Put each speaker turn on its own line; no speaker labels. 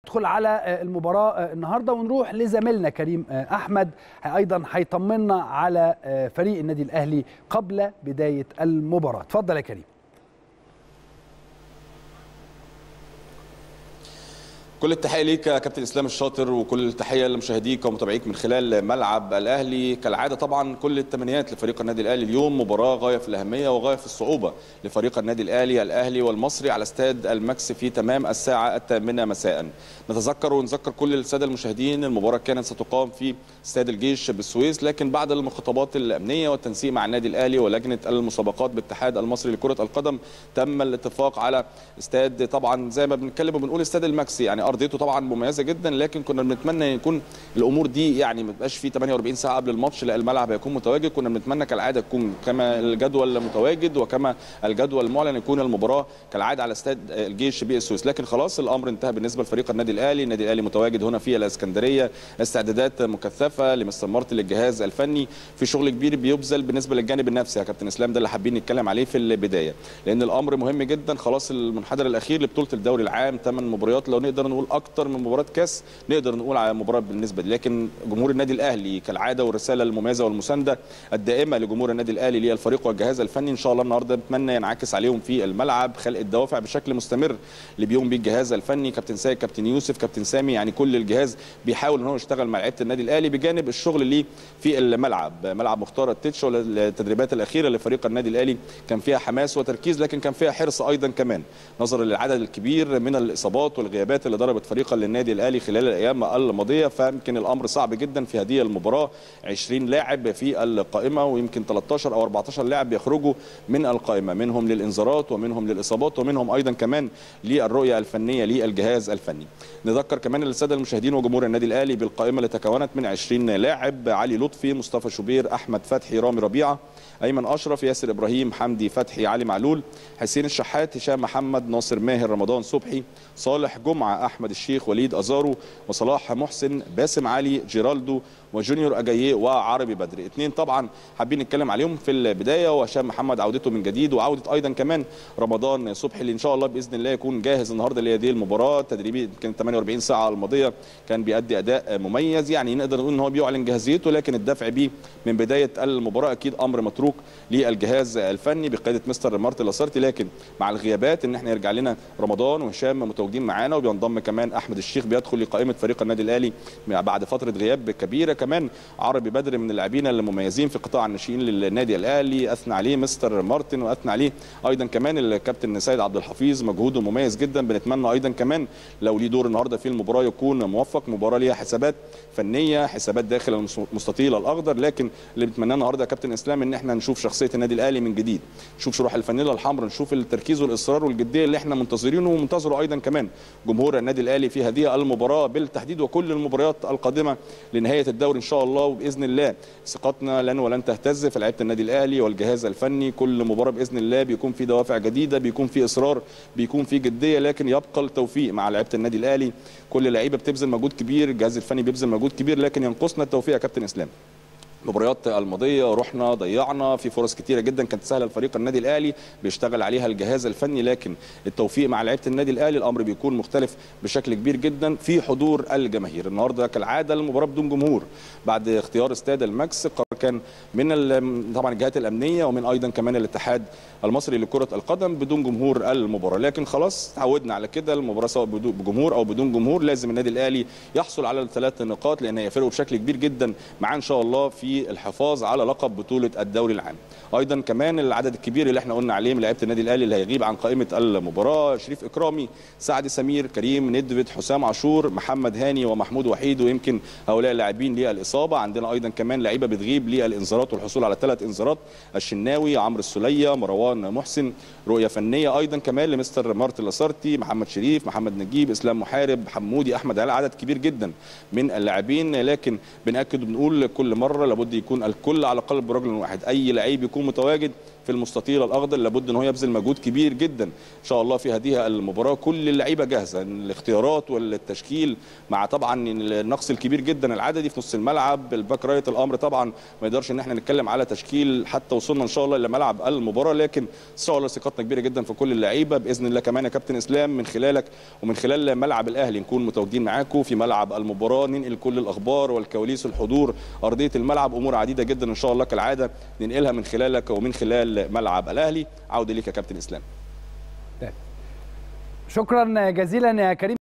ندخل على المباراه النهارده ونروح لزميلنا كريم احمد ايضا هيطمنا على فريق النادي الاهلي قبل بدايه المباراه اتفضل يا كريم
كل التحيه ليك يا كابتن اسلام الشاطر وكل التحيه لمشاهديك ومتابعيك من خلال ملعب الاهلي كالعاده طبعا كل التمنيات لفريق النادي الاهلي اليوم مباراه غايه في الاهميه وغايه في الصعوبه لفريق النادي الاهلي الاهلي والمصري على استاد الماكس في تمام الساعه الثامنه مساء نتذكر ونذكر كل الساده المشاهدين المباراه كانت ستقام في استاد الجيش بالسويس لكن بعد المخططات الامنيه والتنسيق مع النادي الاهلي ولجنه المسابقات بالاتحاد المصري لكره القدم تم الاتفاق على استاد طبعا زي ما بنتكلم وبنقول استاد الماكس يعني ارضيته طبعا مميزه جدا لكن كنا بنتمنى يكون الامور دي يعني ما تبقاش في 48 ساعه قبل الماتش لا الملعب هيكون متواجد كنا بنتمنى كالعاده تكون كما الجدول متواجد وكما الجدول المعلن يكون المباراه كالعاده على استاد الجيش بالسويس لكن خلاص الامر انتهى بالنسبه لفريق النادي الاهلي النادي الاهلي متواجد هنا في الاسكندريه استعدادات مكثفه لمستر مارتن للجهاز الفني في شغل كبير بيبذل بالنسبه للجانب النفسي يا كابتن اسلام ده اللي حابين نتكلم عليه في البدايه لان الامر مهم جدا خلاص المنحدر الاخير لبطوله الدوري العام ثمان مباريات لو نقدر نقول اكتر من مباراه كاس نقدر نقول على مباراه بالنسبه دي لكن جمهور النادي الاهلي كالعاده والرساله المميزه والمسانده الدائمه لجمهور النادي الاهلي للفريق والجهاز الفني ان شاء الله النهارده بتمنى ينعكس عليهم في الملعب خلق الدوافع بشكل مستمر اللي بيقوم بيه الجهاز الفني كابتن سيد كابتن يوسف كابتن سامي يعني كل الجهاز بيحاول ان هو يشتغل مع لعيبه النادي الاهلي بجانب الشغل اللي في الملعب ملعب مختار التتش والتدريبات الاخيره لفريق النادي الاهلي كان فيها حماس وتركيز لكن كان فيها حرص ايضا كمان نظرا للعدد الكبير من الاصابات والغيابات اللي ضربت فريق النادي الاهلي خلال الايام الماضيه فيمكن الامر صعب جدا في هذه المباراه 20 لاعب في القائمه ويمكن 13 او 14 لاعب بيخرجوا من القائمه منهم للانذارات ومنهم للاصابات ومنهم ايضا كمان للرؤيه الفنيه للجهاز الفني نذكر كمان للساده المشاهدين وجمهور النادي الاهلي بالقائمه اللي تكونت من 20 لاعب علي لطفي مصطفى شوبير احمد فتحي رامي ربيعه ايمن اشرف ياسر ابراهيم حمدي فتحي علي معلول حسين الشحات هشام محمد ناصر ماهر رمضان صبحي صالح جمعه احمد الشيخ وليد ازارو وصلاح محسن باسم علي جيرالدو وجونيور اجاييه وعربي بدري اثنين طبعا حابين نتكلم عليهم في البدايه وهشام محمد عودته من جديد وعوده ايضا كمان رمضان صبحي اللي ان شاء الله باذن الله يكون جاهز النهارده لهذه المباراه تدريبي كان 48 ساعه الماضيه كان بيأدي اداء مميز يعني نقدر نقول ان هو بيعلن جاهزيته لكن الدفع بيه من بدايه المباراه اكيد امر متروك للجهاز الفني بقياده مستر مارتن لاسارتي لكن مع الغيابات ان احنا يرجع لنا رمضان وهشام متواجدين معانا وبينضم كمان احمد الشيخ بيدخل لقائمه فريق النادي الاهلي بعد فتره غياب كبيره كمان عربي بدر من اللاعبين المميزين في قطاع الناشئين للنادي الاهلي اثنى عليه مستر مارتن واثنى عليه ايضا كمان الكابتن سيد عبد الحفيظ مجهوده مميز جدا بنتمنى ايضا كمان لو ليه دور النهارده في المباراه يكون موفق مباراه ليها حسابات فنيه حسابات داخل المستطيل الاخضر لكن اللي بنتمناه النهارده يا كابتن اسلام ان احنا نشوف شخصيه النادي الاهلي من جديد نشوف شروح الفانيلا الحمراء نشوف التركيز والاصرار والجديه اللي احنا منتظرينه ومنتظره ايضا كمان جمهور النادي الاهلي في هذه المباراه بالتحديد وكل المباريات القادمه لنهايه الدوري ان شاء الله وباذن الله ثقتنا لن ولن تهتز في لعيبه النادي الاهلي والجهاز الفني كل مباراه باذن الله بيكون في دوافع جديده بيكون في اصرار بيكون في جديه لكن يبقى التوفيق مع لعيبه النادي الاهلي كل لعيبه بتبذل مجهود كبير الجهاز الفني بيبذل مجهود كبير لكن ينقصنا التوفيق يا كابتن اسلام المباريات الماضيه رحنا ضيعنا في فرص كتيره جدا كانت سهله لفريق النادي الاهلي بيشتغل عليها الجهاز الفني لكن التوفيق مع لعيبه النادي الاهلي الامر بيكون مختلف بشكل كبير جدا في حضور الجماهير النهارده كالعاده المباراه بدون جمهور بعد اختيار استاد الماكس كان من طبعا الجهات الامنيه ومن ايضا كمان الاتحاد المصري لكره القدم بدون جمهور المباراه لكن خلاص تعودنا على كده المباراه سواء بجمهور او بدون جمهور لازم النادي الاهلي يحصل على الثلاث نقاط لان هيفرقوا بشكل كبير جدا معاه ان شاء الله في الحفاظ على لقب بطوله الدوري العام ايضا كمان العدد الكبير اللي احنا قلنا عليه من لعيبه النادي الاهلي اللي هيغيب عن قائمه المباراه شريف اكرامي سعد سمير كريم ندفت حسام عاشور محمد هاني ومحمود وحيد ويمكن هؤلاء اللاعبين للاصابه عندنا ايضا كمان لعيبه بتغيب للانذارات والحصول على ثلاث انذارات الشناوي عمرو السليه مروان محسن رؤيه فنيه ايضا كمان لمستر مارتن لاسارتي محمد شريف محمد نجيب اسلام محارب حمودي احمد علاء عدد كبير جدا من اللاعبين لكن بناكد وبنقول كل مره لابد يكون الكل على قلب رجل واحد اي لعيب يكون متواجد في المستطيل الاخضر لابد ان هو يبذل مجهود كبير جدا ان شاء الله في هذه المباراه كل اللعيبه جاهزه الاختيارات والتشكيل مع طبعا النقص الكبير جدا العددي في نص الملعب الباك رايت الامر طبعا ما يقدرش ان احنا نتكلم على تشكيل حتى وصلنا ان شاء الله لملعب المباراه لكن ان شاء الله ثقتنا كبيره جدا في كل اللعيبه باذن الله كمان يا كابتن اسلام من خلالك ومن خلال ملعب الاهلي نكون متواجدين معاكم في ملعب المباراه ننقل كل الاخبار والكواليس الحضور ارضيه الملعب امور عديده جدا ان شاء الله كالعاده ننقلها من خلالك ومن خلال ملعب الاهلي عوده ليك يا كابتن اسلام
شكرا جزيلا يا كريم